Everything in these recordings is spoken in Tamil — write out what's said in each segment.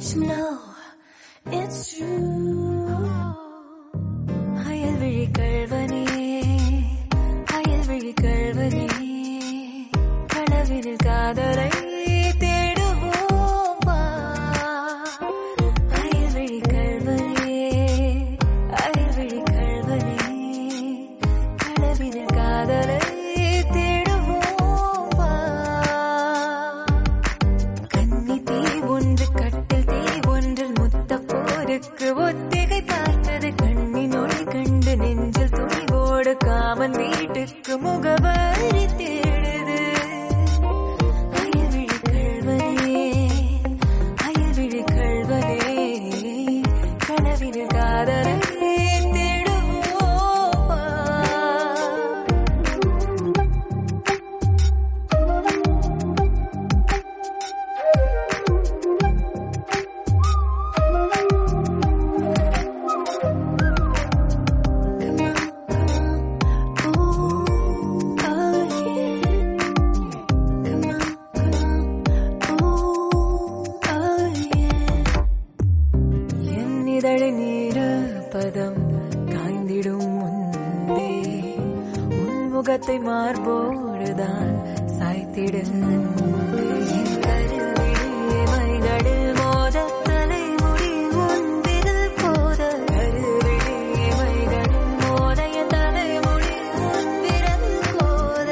you know it's true. அயல்விழி கள்வனே அயல்விழி கள்வனே கனவினில் காதலை தேடுவோம் வா. அயல்விழி கள்வனே அயல்விழி கள்வனே கனவினில் காதலை தேடுவோம் வா. கன்னி தீ ஒன்று கட்டில் தீ ஒன்றில் முத்த போருக்கு ஒத்திகை பார்த்தது கண்ணின் ஒளி கண்டு நெஞ்சில் துணிவோடு காமன் வீட்டுக்கு முகவரி தேடுது அயல்விழி கள்வனே அயல்விழி கள்வனே கனவினில் காதலை தேடுவோம் வா. பதம் காய்ந்திடும் முன்பே உன்முகத்தை மார்போடுதான் சாய்த்திடு அன்பே. என் கருவிழியே மைகளில் மோதத் தலைமுடி உன் விரல் போத. கருவிழியே மைகளில் மோத என் தலைமுடி உன் விரல் போத.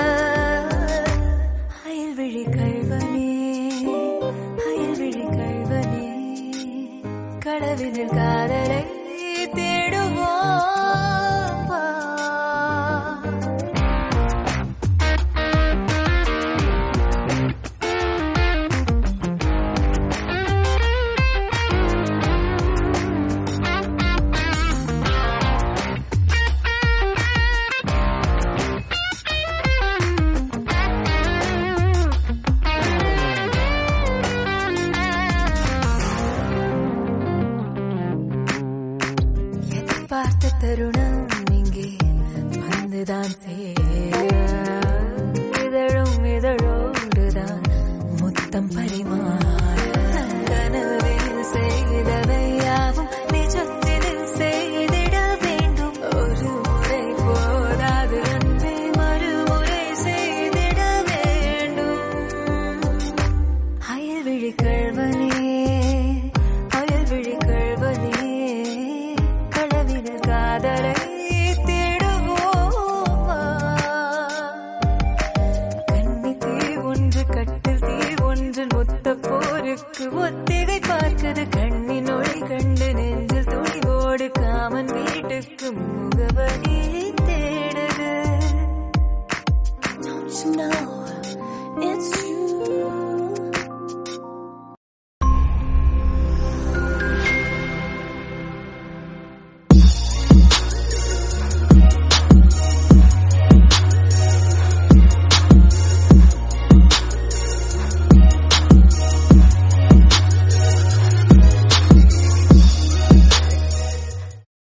அயல்விழி கள்வனே அயல்விழி கள்வனே கடவினில் காதலை தேடுவோம் வா. எதிர்பார்த்த தருணம் இங்கே வந்துதான் சேர இதழும் இதழோடுதான் முத்தம் பரிமாற கனவில் செய்தவை யாவும் நிஜத்தில் செய்திட வேண்டும் ஒரு முறை போதாது அன்பை மறுமுறை செய்திட வேண்டும் அயல்விழி கள்வனே அயல்விழி கள்வனே களவின காதலை தேடுவோம் வா. கன்னி தீ ஒன்று கட்டில் தீ ஒன்று மொத்த போருக்கு ஒத்திகை பார்க்குது கண்ணின் ஒளி கண்டு நெஞ்சில் துணிவோடு காமன் வீட்டுக்கு முகவரி